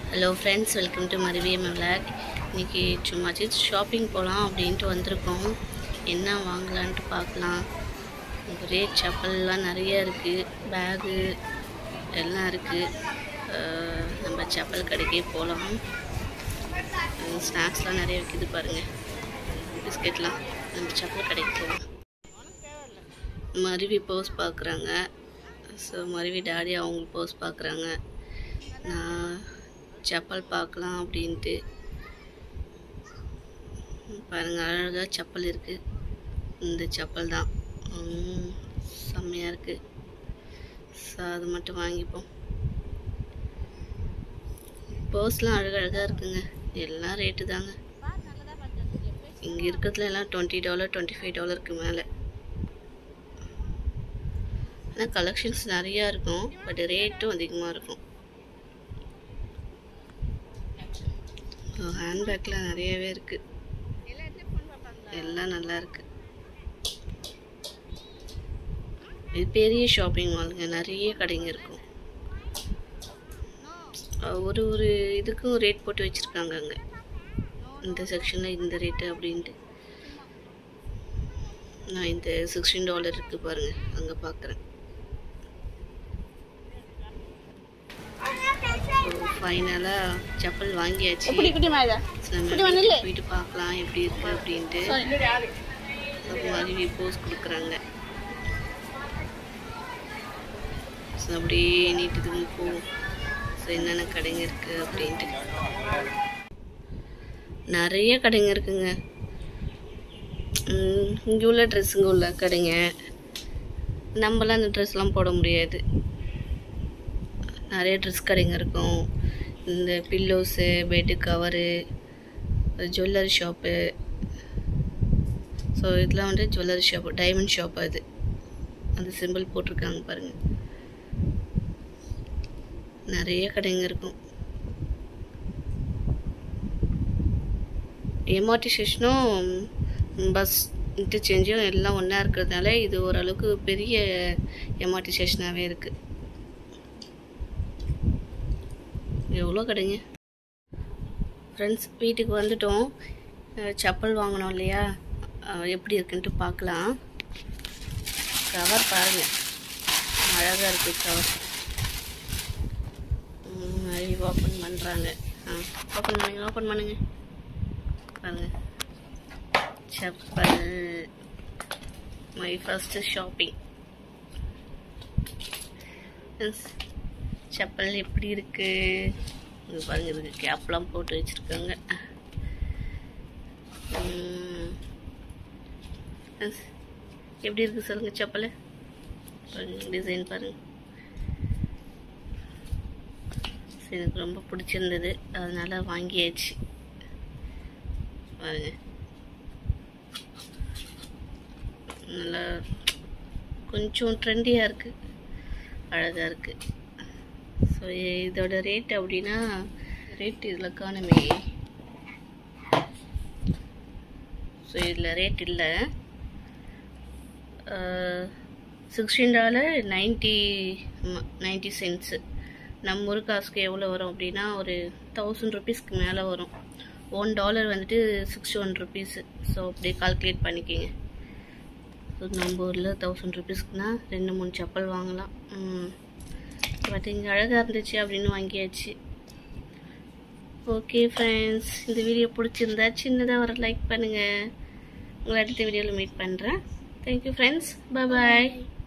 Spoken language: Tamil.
ஹலோ ஃப்ரெண்ட்ஸ் வெல்கம் டு மருவியம் விளாக் இன்றைக்கி சும்மா ஷாப்பிங் போகலாம் அப்படின்ட்டு வந்திருக்கோம் என்ன வாங்கலான்ட்டு பார்க்கலாம் ஒரே செப்பல்லாம் நிறைய இருக்குது பேகு எல்லாம் இருக்குது நம்ம செப்பல் கடைக்கே போகலாம் ஸ்நாக்ஸ்லாம் நிறைய விற்கிது பாருங்கள் பிஸ்கெட்லாம் நம்ம செப்பல் கடைக்கு போகலாம் மருவி போஸ் பார்க்குறாங்க ஸோ மருவி டாடி அவங்க போஸ் பார்க்குறாங்க நான் செப்பல் பார்க்கலாம் அப்படின்ட்டு பாருங்கள் அழகாக செப்பல் இருக்குது இந்த செப்பல் தான் உம், செம்மையாக இருக்குது ஸோ அது மட்டும் வாங்கிப்போம் பர்ஸ்லாம் அழகழகாக இருக்குங்க எல்லாம் ரேட்டு தாங்க இங்கே இருக்கிறதுல எல்லாம் டுவெண்ட்டி டாலர் டுவெண்ட்டி ஃபைவ் டாலருக்கு மேலே ஆனால் கலெக்ஷன்ஸ் நிறையா இருக்கும் பட் ரேட்டும் அதிகமாக இருக்கும் ஹேண்ட்பேக்கில் நிறையவே இருக்குது எல்லாம் நல்லா இருக்கு இது பெரிய ஷாப்பிங் மாலுங்க நிறைய கடைங்க இருக்கும் அஹ் ஒரு ஒரு இதுக்கும் ரேட் போட்டு வச்சுருக்காங்க அங்கே இந்த செக்ஷனில் இந்த ரேட்டு அப்படின்ட்டு நான் இந்த சிக்ஸ்டீன் டாலர் இருக்குது பாருங்கள் அங்கே பார்க்குறேன் ஃபைனலாக செப்பல் வாங்கியாச்சு குட்டி குட்டி மாதிரி So, நம்ம இப்படி வரல? வீட்டுக்கு போயிட்டு பார்க்கலாம் எப்படி இருக்கு அப்படின்ட்டு So, மருவி போஸ் கொடுக்குறாங்க ஸோ அப்படியே நீட்டுக்கு போவோம் ஸோ என்னென்ன கடைங்க இருக்கு அப்படின்ட்டு நிறைய கடைங்க இருக்குங்க ம், இங்கே உள்ள ட்ரெஸ்ஸுங்க உள்ள கடைங்க நம்மளாம் அந்த ட்ரெஸ்லாம் போட முடியாது நிறைய ட்ரெஸ் கடைங்க இருக்கும் இந்த pillows bed cover jewellery shop so இதெல்லாம் வந்து ஜுவல்லரி ஷாப்பு டைமண்ட் ஷாப் அது அந்த சிம்பிள் போட்டிருக்காங்க பாருங்கள் நிறைய கடைங்க இருக்கும் எம்ஆர்டி ஸ்டேஷனும் பஸ் இன்டர்சேஞ்சும் எல்லாம் ஒன்றா இருக்கிறதுனால இது ஓரளவுக்கு பெரிய எம்ஆர்டி ஸ்டேஷனாகவே இருக்குது எவ்வளோ கடைங்க ஃப்ரெண்ட்ஸ் வீட்டுக்கு வந்துட்டோம் அஹ் செப்பல் வாங்கினோம் இல்லையா அஹ் எப்படி இருக்குன்ட்டு பார்க்கலாம் கவர் பாருங்க அழகாக இருக்குது கவர் ஓப்பன் பண்ணுறாங்க ஆ ஓப்பன் பண்ணுங்க ஓப்பன் பண்ணுங்க பாருங்க chappal my first shopping chappal எப்படி இருக்கு இங்க பாருங்க இதுக்கு கேப்லாம் போட்டு வச்சிருக்காங்க உம். எஸ். எப்படி இருக்கு சொல்லுங்க செப்பல் பாருங்க டிசைன் பாருங்க சரி, எனக்கு ரொம்ப பிடிச்சிருந்தது அதனால வாங்கியாச்சு பாருங்க நல்லா கொஞ்சம் ட்ரெண்டியாக இருக்குது அழகாக இருக்குது ஸோ இதோட ரேட் அப்படின்னா ரேட் இதில் காணுமே ஸோ இதில் ரேட் இல்லை sixteen dollar ninety ninety cents நம்ம ஊர் காசுக்கு எவ்வளோ வரும் அப்படின்னா ஒரு தௌசண்ட் ருபீஸ்க்கு மேலே வரும் ஒன் டாலர் வந்துட்டு சிக்ஸ்டி ஒன் ருபீஸு ஸோ அப்படியே கால்குலேட் பண்ணிக்கிங்க ஸோ நம்ம ஊரில் தௌசண்ட் ருபீஸ்க்குனா ரெண்டு மூணு செப்பல் வாங்கலாம் பட் இங்கே அழகாக இருந்துச்சு அப்படின்னு வாங்கியாச்சு ஓகே ஃப்ரெண்ட்ஸ் இந்த வீடியோ பிடிச்சிருந்தா சின்னதாக ஒரு லைக் பண்ணுங்கள் உங்களை அடுத்த வீடியோவில் மீட் பண்ணுறேன் தேங்க்யூ ஃப்ரெண்ட்ஸ் பாய்